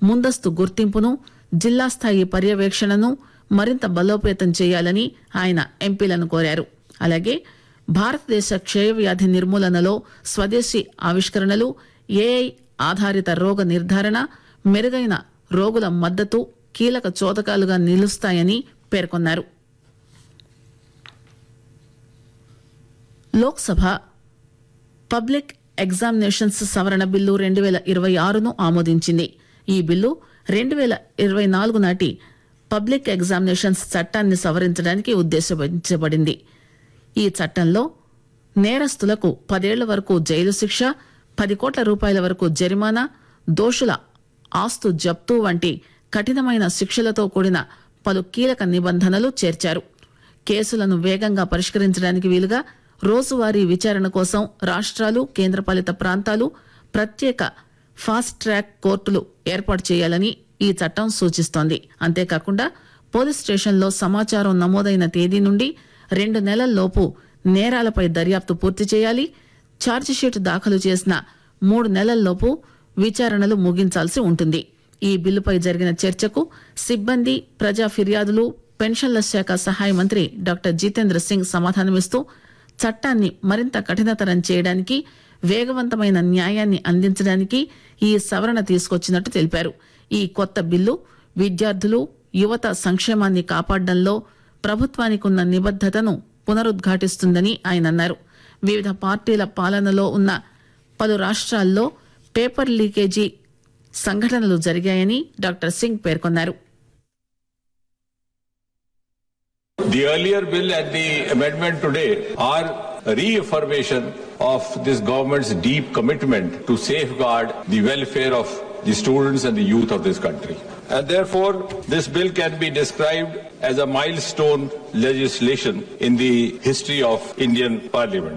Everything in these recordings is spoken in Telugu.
ముందస్తు గుర్తింపును జిల్లా స్థాయి పర్యవేక్షణను మరింత బలోపేతం చేయాలని ఆయన ఎంపీలను కోరారు అలాగే భారతదేశ క్షయవ్యాధి నిర్మూలనలో స్వదేశీ ఆవిష్కరణలు ఏఐ ఆధారిత రోగ నిర్ధారణ మెరుగైన రోగుల మద్దతు కీలక చోదకాలుగా నిలుస్తాయని పేర్కొన్నారు లోక్సభ పబ్లిక్ ఎగ్జామినేషన్స్ సవరణ బిల్లు రెండు వేల ఇరవై ఆరును ఆమోదించింది ఈ బిల్లు రెండు వేల ఇరవై నాలుగు నాటి పబ్లిక్ ఎగ్జామినేషన్స్ చట్టాన్ని సవరించడానికి ఉద్దేశించబడింది ఈ చట్టంలో నేరస్తులకు పదేళ్ల వరకు జైలు శిక్ష పది కోట్ల రూపాయల వరకు జరిమానా దోషుల ఆస్తు జప్తు వంటి కఠినమైన శిక్షలతో కూడిన పలు కీలక నిబంధనలు చేర్చారు కేసులను వేగంగా పరిష్కరించడానికి వీలుగా రోజువారీ విచారణ కోసం రాష్ట్రాలు కేంద్రపాలిత ప్రాంతాలు ప్రత్యేక ఫాస్ట్ ట్రాక్ కోర్టులు ఏర్పాటు చేయాలని ఈ చట్టం సూచిస్తోంది అంతేకాకుండా పోలీస్ స్టేషన్లో సమాచారం నమోదైన తేదీ నుండి రెండు నెలల్లోపు నేరాలపై దర్యాప్తు పూర్తి చేయాలి ఛార్జిషీట్ దాఖలు చేసిన మూడు నెలల్లోపు విచారణలు ముగించాల్సి ఉంటుంది ఈ బిల్లుపై జరిగిన చర్చకు సిబ్బంది ప్రజా ఫిర్యాదులు పెన్షన్ల శాఖ సహాయ మంత్రి డాక్టర్ జితేంద్ర సింగ్ సమాధానమిస్తూ చట్టాన్ని మరింత కఠినతరం చేయడానికి వేగవంతమైన న్యాయాన్ని అందించడానికి ఈ సవరణ తీసుకొచ్చినట్టు తెలిపారు ఈ కొత్త బిల్లు విద్యార్థులు యువత సంక్షేమాన్ని కాపాడడంలో ప్రభుత్వానికి ఉన్న నిబద్దతను పునరుద్ఘాటిస్తుందని ఆయన అన్నారు వివిధ పార్టీల పాలనలో ఉన్న పలు రాష్ట్రాల్లో పేపర్ లీకేజీ సంఘటనలు జరిగాయని డాక్టర్ సింగ్ పేర్కొన్నారు The earlier bill and the amendment today are a reaffirmation of this government's deep commitment to safeguard the welfare of the students and the youth of this country. And therefore, this bill can be described as a milestone legislation in the history of Indian Parliament.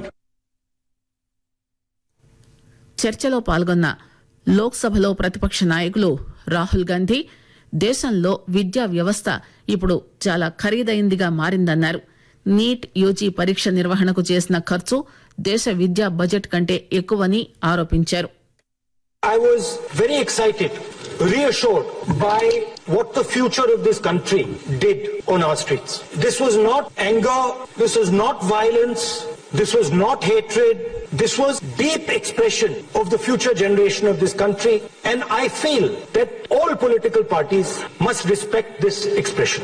చర్చలో పాల్గొన్న లోక్సభలో ప్రతిపక్ష నాయకులు రాహుల్ గాంధీ దేశంలో విద్యా వ్యవస్థ ఇప్పుడు చాలా ఖరీదైందిగా మారిందన్నారు నీట్ యూజీ పరీక్ష నిర్వహణకు చేసిన ఖర్చు దేశ విద్యా బడ్జెట్ కంటే ఎక్కువని ఆరోపించారు I was very excited, reassured by what the future of this country did on our streets. This was not anger, this was not violence, this was not hatred, this was deep expression of the future generation of this country and I feel that all political parties must respect this expression.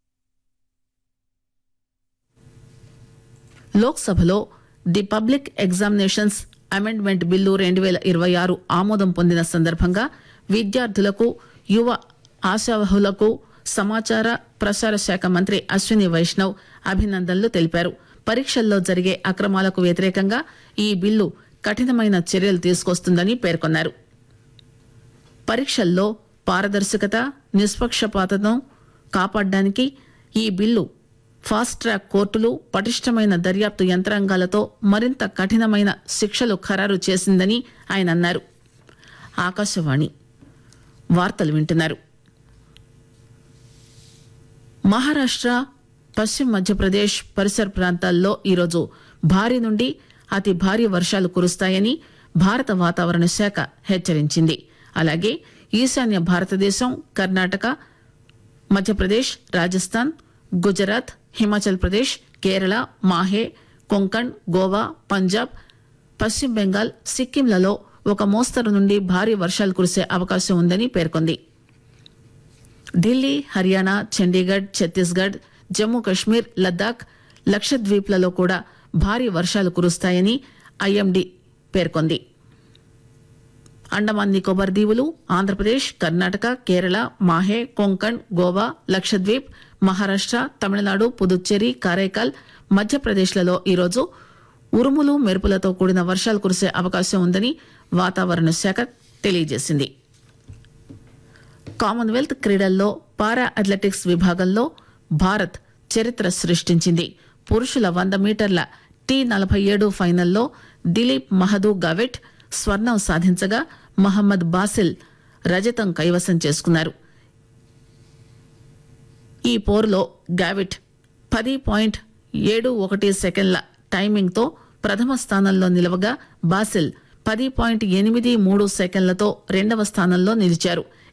లోక్సభలో the public examinations amendment bill రెండు వేల ఇరవై ఆరు ఆమోదం పొందిన సందర్భంగా విద్యార్థులకు యువ ఆశావహులకు సమాచార ప్రసార శాఖ మంత్రి అశ్విని వైష్ణవ్ అభినందనలు తెలిపారు పరీక్షల్లో జరిగే అక్రమాలకు వ్యతిరేకంగా ఈ బిల్లు కఠినమైన చర్యలు తీసుకొస్తుందని పేర్కొన్నారు పరీక్షల్లో పారదర్శకత నిష్పక్షపాతను కాపాడడానికి ఈ బిల్లు ఫాస్ట్ ట్రాక్ కోర్టులు పటిష్టమైన దర్యాప్తు యంత్రాంగాలతో మరింత కఠినమైన శిక్షలు ఖరారు చేసిందని ఆయన అన్నారు ఆకాశవాణి వార్తలు వింటున్నారు మహారాష్ట్ర పశ్చిమ మధ్యప్రదేశ్ పరిసర ప్రాంతాల్లో ఈరోజు భారీ నుండి అతి భారీ వర్షాలు కురుస్తాయని భారత వాతావరణ శాఖ హెచ్చరించింది అలాగే ఈశాన్య భారతదేశం కర్ణాటక మధ్యప్రదేశ్ రాజస్థాన్ గుజరాత్ హిమాచల్ ప్రదేశ్ కేరళ మాహే కొంకణ్ గోవా పంజాబ్ పశ్చిమ బెంగాల్ సిక్కింలలో ఒక మోస్తరు నుండి భారీ వర్షాలు కురిసే అవకాశం ఉందని పేర్కొంది ఢిల్లీ హర్యానా చండీగఢ్ ఛత్తీస్గఢ్ జమ్మూ కశ్మీర్ లద్దాఖ్ లక్షద్వీప్లలో కూడా భారీ వర్షాలు కురుస్తాయని ఐఎండీ పేర్కొంది అండమాన్ నికోబార్ దీవులు ఆంధ్రప్రదేశ్ కర్ణాటక కేరళ మాహే కొంకణ్ గోవా లక్షద్వీప్ మహారాష్ట్ర తమిళనాడు పుదుచ్చేరి కారైకాల్ మధ్యప్రదేశ్లలో ఈరోజు ఉరుములు మెరుపులతో కూడిన వర్షాలు కురిసే అవకాశం ఉందని వాతావరణ శాఖ తెలియజేసింది కామన్వెల్త్ క్రీడల్లో పారా అథ్లెటిక్స్ విభాగంలో భారత్ చరిత్ర సృష్టించింది పురుషుల వంద మీటర్ల టీ నలభై ఏడు ఫైనల్లో దిలీప్ మహదూ గవెట్ స్వర్ణం సాధించగా మహమ్మద్ బాసిల్ రజతం కైవసం చేసుకున్నారు ఈ పోరులో గావిట్ పది పాయింట్ ఏడు ఒకటి సెకండ్ల టైమింగ్తో ప్రథమ స్థానంలో నిలవగా బాసిల్ పది పాయింట్ ఎనిమిది మూడు సెకండ్లతో రెండవ స్థానంలో నిలిచారు